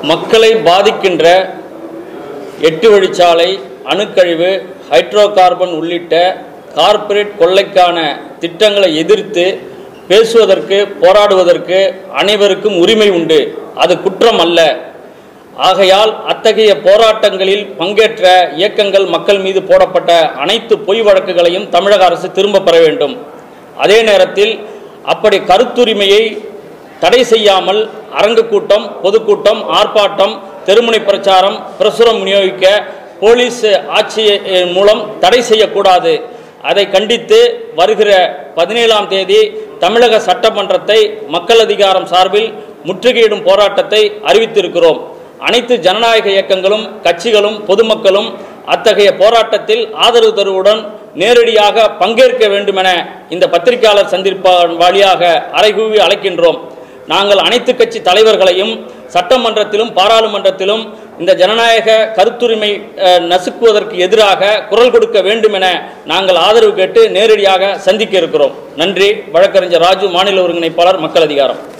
மக்களை பாதிக்கின்ற எட்டு வழிச்சாலை அணுக்கழிவு ஹைட்ரோ கார்பன் உள்ளிட்ட கார்ப்பரேட் கொள்ளைக்கான திட்டங்களை எதிர்த்து பேசுவதற்கு போராடுவதற்கு அனைவருக்கும் உரிமை உண்டு அது குற்றம் அல்ல ஆகையால் அத்தகைய போராட்டங்களில் பங்கேற்ற இயக்கங்கள் மக்கள் மீது போடப்பட்ட அனைத்து பொய் வழக்குகளையும் தமிழக அரசு திரும்ப பெற வேண்டும் அதே நேரத்தில் அப்படி கருத்துரிமையை தடை செய்யாமல் அரங்கு கூட்டம் பொதுக்கூட்டம் ஆர்ப்பாட்டம் தெருமுனை பிரச்சாரம் பிரசுரம் விநியோகிக்க போலீஸ் ஆட்சி அஹ், மூலம் தடை செய்யக்கூடாது அதை கண்டித்து வருகிற பதினேழாம் தேதி தமிழக சட்டமன்றத்தை மக்கள் அதிகாரம் சார்பில் முற்றுகையிடும் போராட்டத்தை அறிவித்திருக்கிறோம் அனைத்து ஜனநாயக இயக்கங்களும் கட்சிகளும் பொதுமக்களும் அத்தகைய போராட்டத்தில் ஆதரவு தருவுடன் நேரடியாக பங்கேற்க வேண்டுமென இந்த பத்திரிகையாளர் சந்திப்பு வழியாக அறைகூவி அழைக்கின்றோம் நாங்கள் அனைத்து கட்சி தலைவர்களையும் சட்டமன்றத்திலும் பாராளுமன்றத்திலும் இந்த ஜனநாயக கருத்துரிமை அஹ், நசுக்குவதற்கு எதிராக குரல் கொடுக்க வேண்டும் என நாங்கள் ஆதரவு கேட்டு நேரடியாக சந்திக்க இருக்கிறோம் நன்றி வழக்கறிஞர் ராஜு மாநில ஒருங்கிணைப்பாளர் மக்கள் அதிகாரம்